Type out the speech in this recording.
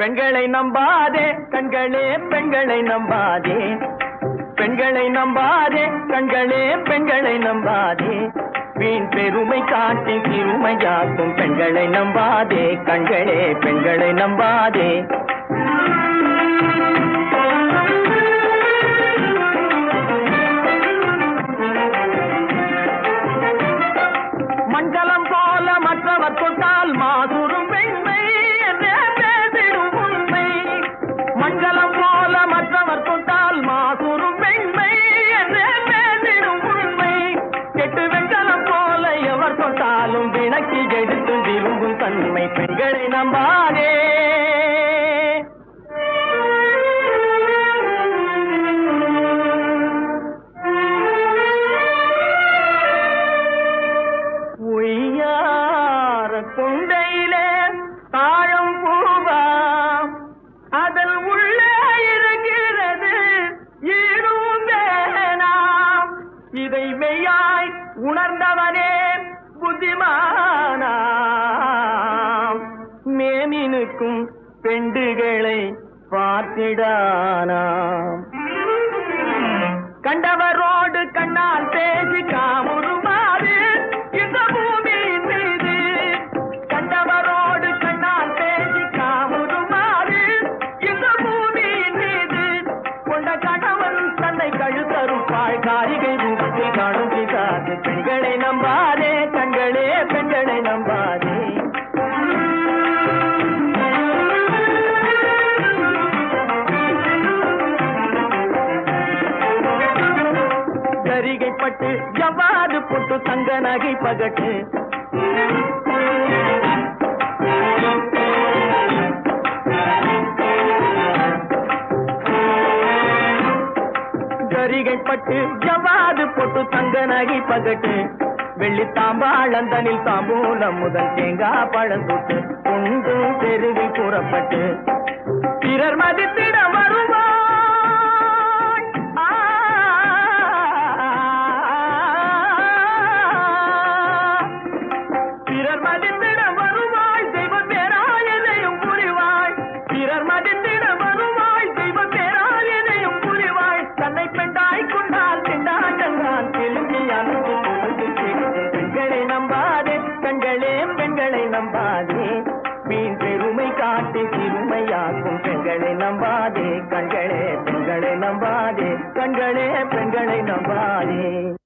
பெண்களை நம்பாதே கண்களே பெண்களை நம்பாதே பெண்களை நம்பாதே கண்களே பெண்களை நம்பாதே வீண் பெருமை காட்டி சிறுமையாக்கும் பெண்களை நம்பாதே கண்களே பெண்களை நம்பாதே மஞ்சளம் போல மற்றவர் தொட்டால் மாசுரும் பெண்மை என்றே பேசிடும் உண்மை மஞ்சளம் போல மற்றவர் தொட்டால் மாசுரும் பெண்மை என்றே பேசிடும் உண்மை கெட்டு வெண்கலம் போல எவர் தொட்டாலும் விளக்கி எடுத்து விரும்பும் தன்மை பெண்களை நம்பாதே உய்யார கொண்டையிலே தாழம் பூவாம் அதன் உள்ளே இருக்கிறது ஈரும் வேணாம் இதை மெய்யாய் உணர்ந்தவனே புத்திமானாம் மேமினுக்கும் பெண்டுகளை பார்த்திடானாம் கண்டவரோடு கண்ணால் பேசி காமுறுமாறு இந்த பூமியின் மீது கண்டவரோடு கண்ணால் பேசி காமுறுமாறு இந்த பூமியின் மீது கொண்ட கணவன் தன்னை கழுத்தருப்பாள் காரிகை ரூபத்தில் காணும் பிசாது பெண்களை நம்பாதே கண்களே பெண்களை நம்பாதே ஜரிகைப்பட்டு ஜவ்வாது பொட்டு தங்க நகை பகட்டு ஜரிகைப்பட்டு ஜவ்வாது பொட்டு தங்க நகை பகட்டு வெள்ளி தாம்பாளந்தனில் தாம்பூலம் முதல் தேங்காய் பழம் தொட்டு கொண்டு தெருவில் கூறப்பட்டு பிறர் மதித்திட வருவாய் ஆ. பிறர் மதித்திட வருவாய் தெய்வ பேராயனையும் புரிவாய் பிறர் மதித்திட வருவாய் தெய்வ பேராயனையும் புரிவாய் தன்னை பெண்டாய் கொண்டால் திண்டாட்டங்கான் திரும்பி அனுப்பு பொழுது கேட்கும் பெண்களை நம்பாதே கண்களே பெண்களை நம்பாதே மீன் பெருமை காட்டி சிறுமையாக்கும் பெண்களை நம்பாதே கண்களே பெண்களை நம்பாதே கண்களே பெண்களை நம்பாதே